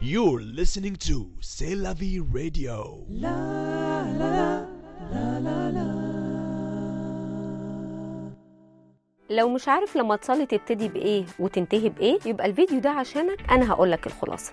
You're listening to C'est la vie radio. لو مش عارف لما تصلي تبتدي بايه وتنتهي بايه يبقى الفيديو ده عشانك انا هقولك الخلاصه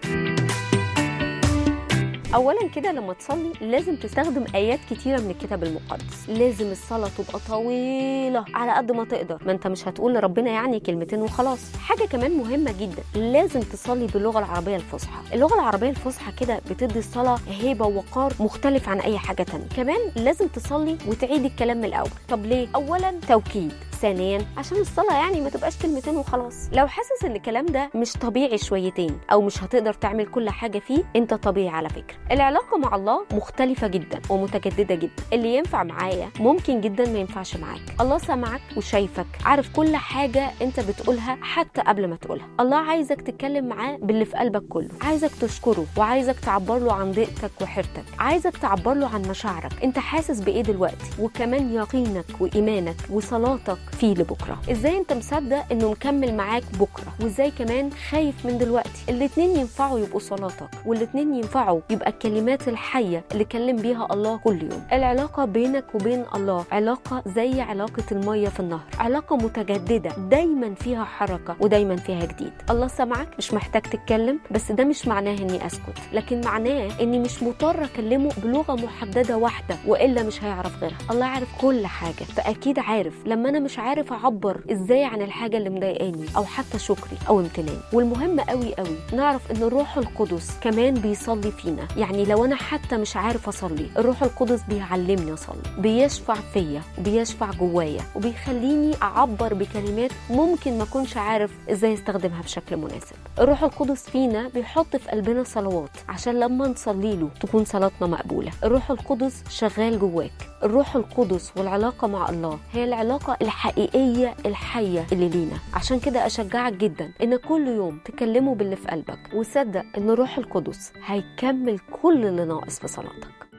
اولا كده لما تصلي لازم تستخدم ايات كتيره من الكتاب المقدس لازم الصلاه تبقى طويله على قد ما تقدر ما انت مش هتقول لربنا يعني كلمتين وخلاص حاجه كمان مهمه جدا لازم تصلي باللغه العربيه الفصحى اللغه العربيه الفصحى كده بتدي الصلاه هيبه ووقار مختلف عن اي حاجه تانية كمان لازم تصلي وتعيد الكلام من الاول طب ليه اولا توكيد ثانيا عشان الصلاه يعني ما تبقاش كلمتين وخلاص لو حاسس ان الكلام ده مش طبيعي شويتين او مش هتقدر تعمل كل حاجه فيه انت طبيعي على فكره العلاقه مع الله مختلفه جدا ومتجدده جدا اللي ينفع معايا ممكن جدا ما ينفعش معاك الله سامعك وشايفك عارف كل حاجه انت بتقولها حتى قبل ما تقولها الله عايزك تتكلم معاه باللي في قلبك كله عايزك تشكره وعايزك تعبر له عن ضيقتك وحيرتك عايزك تعبر له عن مشاعرك انت حاسس بايه دلوقتي وكمان يقينك وايمانك وصلاتك فيه لبكره ازاي انت مصدق انه مكمل معاك بكره وازاي كمان خايف من دلوقتي الاتنين ينفعوا يبقوا صلاتك والاتنين ينفعوا يبقى الكلمات الحيه اللي كلم بيها الله كل يوم العلاقه بينك وبين الله علاقه زي علاقه الميه في النهر علاقه متجدده دايما فيها حركه ودايما فيها جديد الله سمعك مش محتاج تتكلم بس ده مش معناه اني اسكت لكن معناه اني مش مضطر اكلمه بلغه محدده واحده والا مش هيعرف غيرها الله عارف كل حاجه فاكيد عارف لما انا مش عارف اعبر ازاي عن الحاجه اللي مضايقاني او حتى شكري او امتناني والمهم قوي قوي نعرف ان الروح القدس كمان بيصلي فينا يعني لو انا حتى مش عارف اصلي الروح القدس بيعلمني اصلي بيشفع فيا وبيشفع جوايا وبيخليني اعبر بكلمات ممكن ما اكونش عارف ازاي استخدمها بشكل مناسب الروح القدس فينا بيحط في قلبنا صلوات عشان لما نصلي له تكون صلاتنا مقبوله الروح القدس شغال جواك الروح القدس والعلاقه مع الله هي العلاقه الحقيقيه الحيه اللي لينا عشان كده اشجعك جدا ان كل يوم تكلمه باللي في قلبك وصدق ان الروح القدس هيكمل كل اللي ناقص في صلاتك